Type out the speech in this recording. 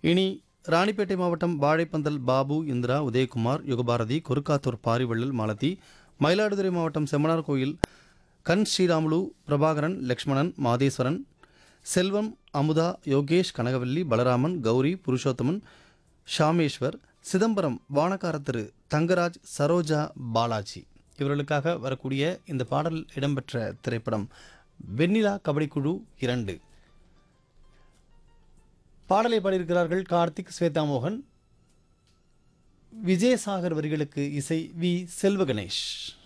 இனி ராணிப்பேட்டை மாவட்டம் வாழைப்பந்தல் பாபு இந்திரா உதயகுமார் யுகபாரதி கொருக்காத்தூர் பாரிவள்ளல் மாலதி மயிலாடுதுறை மாவட்டம் செம்மனார் கோயில் கண் ஸ்ரீராமுலு பிரபாகரன் லக்ஷ்மணன் மாதேஸ்வரன் செல்வம் அமுதா யோகேஷ் கனகவல்லி பலராமன் கௌரி புருஷோத்தமன் ஷாமேஸ்வர் சிதம்பரம் வானக்கார திரு தங்கராஜ் சரோஜா பாலாஜி இவர்களுக்காக வரக்கூடிய இந்த பாடல் இடம்பெற்ற திரைப்படம் வெண்ணிலா கபடிக்குழு இரண்டு பாடலை பாடியிருக்கிறார்கள் கார்த்திக் ஸ்வேதா மோகன் விஜயசாகர் வரிகளுக்கு இசை வி செல்வ கணேஷ்